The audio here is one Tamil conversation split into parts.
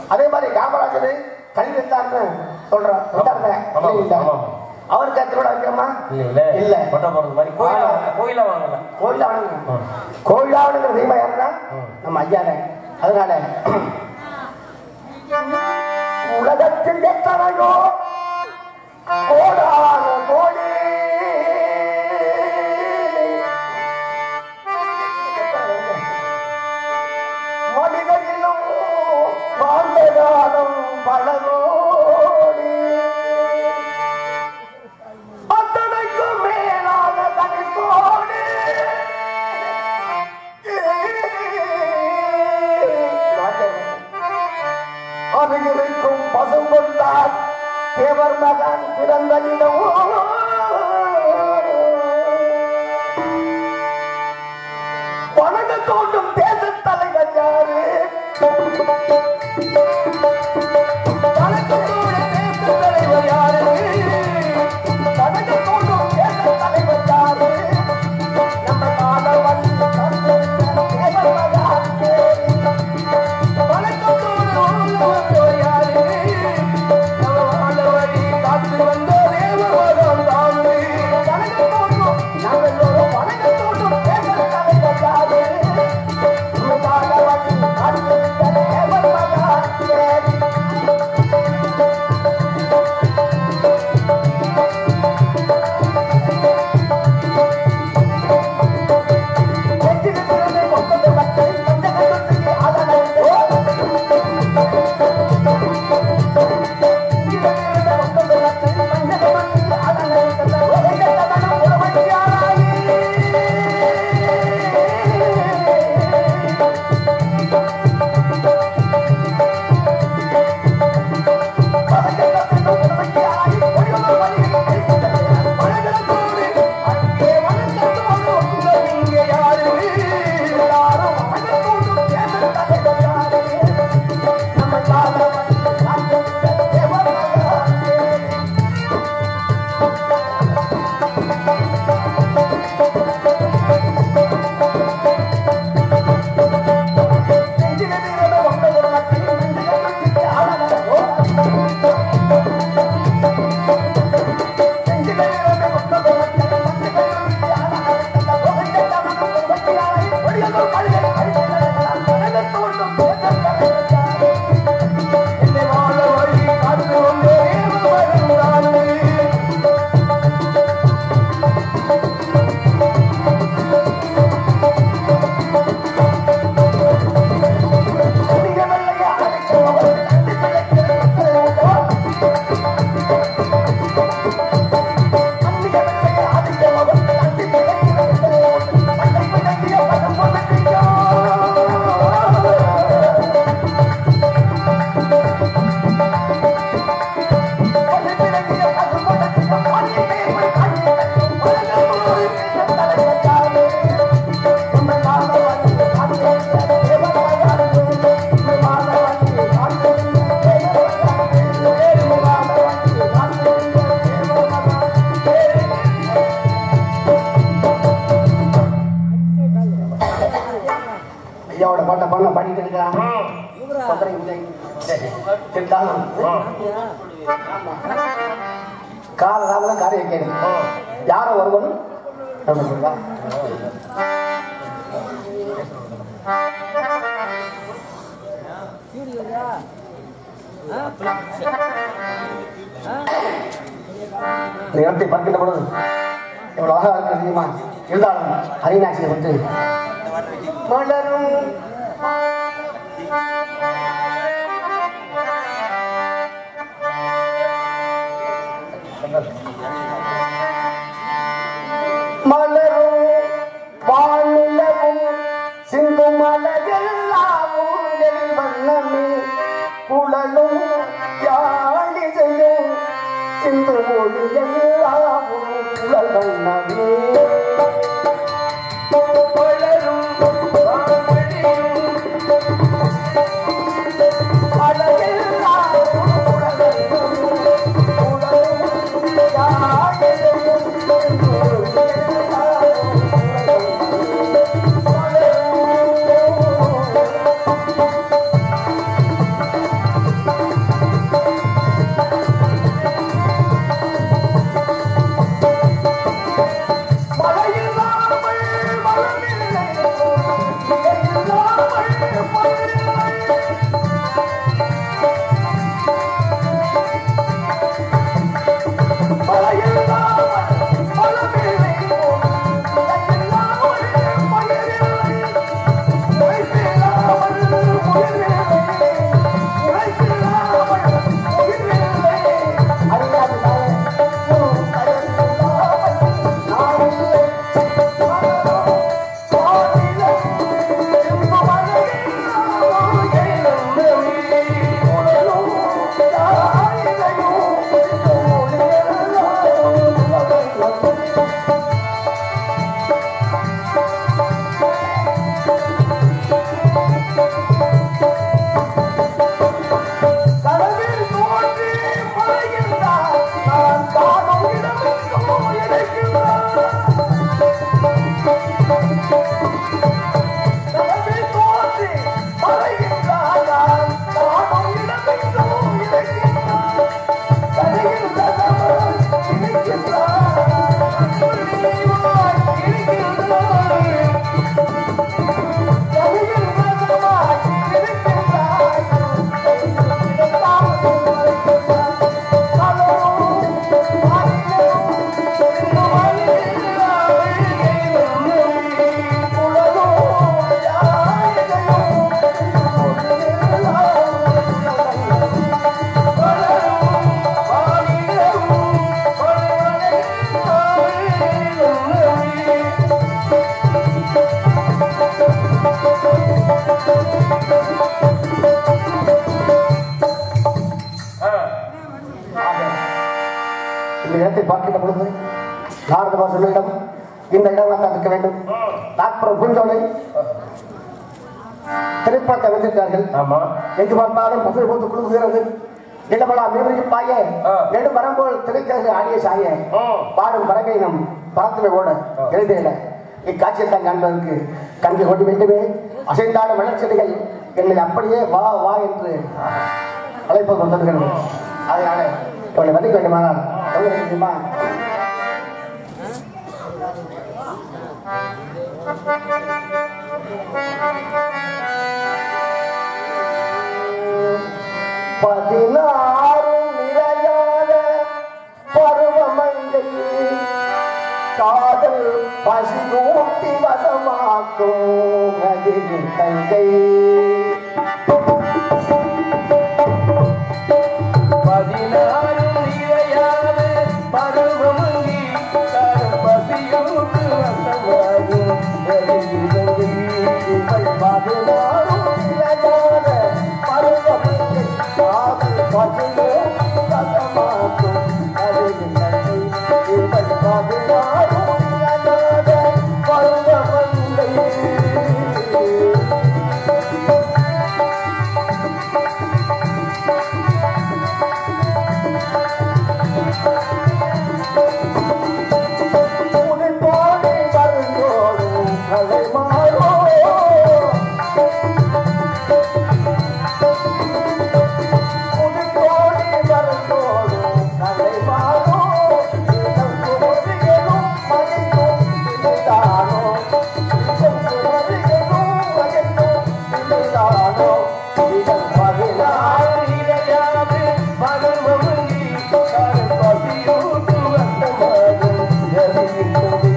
அதே மாதிரி காமராஜர் கலிதத்தார்னு சொல்றோம் சொல்றாங்க. ஆமா, இல்ல, இல்ல. ஆமா. அவருக்கு திருவிழா வைக்கிறோமா இல்ல இல்ல இல்ல. கொட்ட போறது மாதிரி கோயில வாங்க கோயில வாங்கல கோயிலாவணுங்க ம். கோயிலாவணுங்கிற தெய்வம் யாருன்னா ம். நம்ம ஐயானே அதனால உலகத்தில் எத்தனையோ கோடான கோடி மனிதனிலும் வாழ்ந்த காலம் பல கோடி அத்தனைக்கும் மேலான தனித்தோடு அருகிருக்கும் பசுங்கொண்டார் தேவர் மகன் பிறந்த நிலவோ வணங்க தோன்றும் தேச தலைவர் யாரு வணக்கத்தோடு தேச தலைவர் யாரு வணங்க தோன்றும் தேச தலைவர் யாரு நம்ம மாணவன் தேவர் மகன் வணக்கத்தோடு வாழ்ந்தவர் யாரு நம்ம மாணவனை காத்து வந்த தேவர் மகன் தானே வணக்கத்தோடு நாங்கள் எல்லோரும் வணக்கத்தோடு தேச தலைவர் யாரு நம்ம மாணவன் காத்து வந்த தேவர் மகன் ஐயாவோட பாட்டை பாடலாம் பாடிட்டு இருக்கிறான் தொந்தரவு இல்லை. இருந்தாலும் கால ராமதான் காரியம் கேடு யாரோ ஒருவன் சொல்லுங்களா இந்த இடத்தை பார்க்கின்ற பொழுது எவ்வளவு அழகா இருக்கு தெரியுமா இருந்தாலும் ஹரிநாசியை வந்து மலரும் மலரும் வானிலவும் சிந்தும் அழகெல்லாமும் எழில் வண்ணமே குழலும் யாழிசையும் சிந்து மொழி எல்லாமும் குழல் வண்ணமே மலரும் வான்வழியும் அழகெல்லாமும் குழலும் குழலும் யாழிசையும் சிந்து மொழி எல்லாமும் இடத்தை பார்க்கின்ற பொழுது நாரத வாசனிடம் இந்த இடம் தான் இருக்க வேண்டும் நாட்புறம் பூஞ்சோலை திரைப்படத்தை வந்திருக்கார்கள் ஆமா எங்கு பார்த்தாலும் புகழ் போட்டு குழுகுகிறது நிலமலா மீறி பாய ஆ. நெடு மரம்போல் திரைக்கிறது ஆடிய சாய ம். பாடும் பறவை நம் பறத்துமே ஓட எழுதையில இக்காட்சியை தான் காண்பதற்கு கண்கள் கொண்டு வேண்டுமே அசைந்தாடும் மலர்ச்செடிகள் என்னை அப்படியே வா வா என்று அழைப்பது வந்திருக்கிறது அதனால இவளை மதிக்க வேண்டுமானால் எவ்வளவு தெரியுமா பதினாறும் நிறையாத பருவமங்கை காதல் பசி ஊட்டி வசமாக்கும் அதில் தங்கை பதினாறு நிறையாத பருவமங்கி தரும் பசியூட்டு வசமாகும் எரியுதங்கி. இவள் பதினாறும் நிறையாத பருவமங்கை காதல் பசி ஊட்டி வசமாக்கும் அதில் தங்கை இவள் பதினாறும் நிறையாத பருவமங்கை உன்னை வருந்தோடும் கலை மாறோ உன்னை வருந்தோடும் கலை மாறோ இதம் சுமதிகளும் மகிழ்ந்தும் நிலைதானோ இதம் சுமதிகளும் மகிழ்ந்தும் நிலைதானோ இதன் பதினாறு நிறையாத பருவமங்கி தரும் பசியூட்டு வசமாகும் எரியுதங்கி.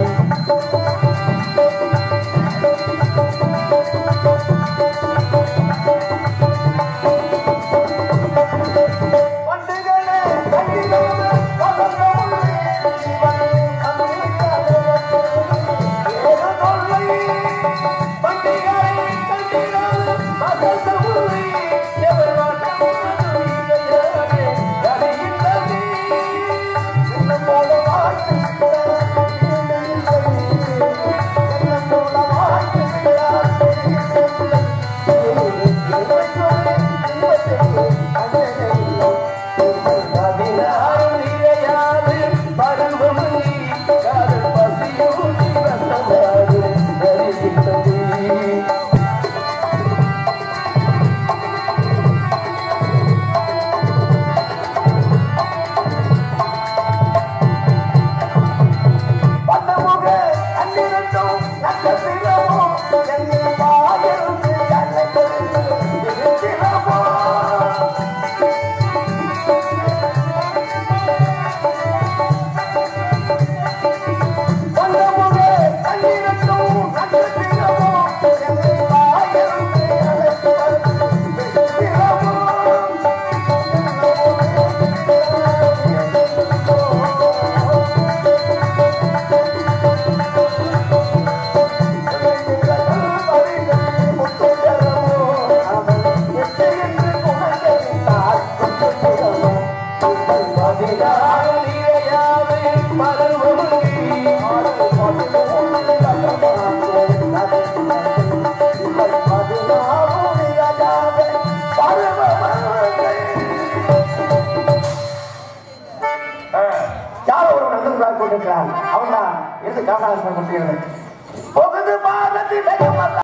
பண்டுகளே கண்டிதோடு வசந்தமுள்ளே ஜீவன் அமிர்தமே ஏதோ தொல்லை பண்டிகை கண்டிராத வசந்தமுள்ளி எவர் வாட்டமும் இளையரானே கரையில்லவே. என்னும் போல வாழ்த்துகிறார் என்னும் போல வாழ்த்துகிறார் பதினாறு நிறையாது பருவமங்கி காதல் பசியூட்டி வசமாகும் எரியுதங்கி. பட்டமுக அன்னிரண்டும் நட்சத்திரமோ என்னை வாயிருந்து அழைத்தது இருக்கிறமோ பட்டமுக அன்னிரண்டும் நட்சத்திரமோ என்னை வாயிருந்து அழைத்தது இருக்கிறமோ பதினாறு நிறையாது பருவமங்கி யாரோ ஒரு நண்பன் கொண்டிருக்கிறான் அவன் தான் இருந்து காசாக கொண்டிருக்கிறது போகுது பாரதி வேகமல்ல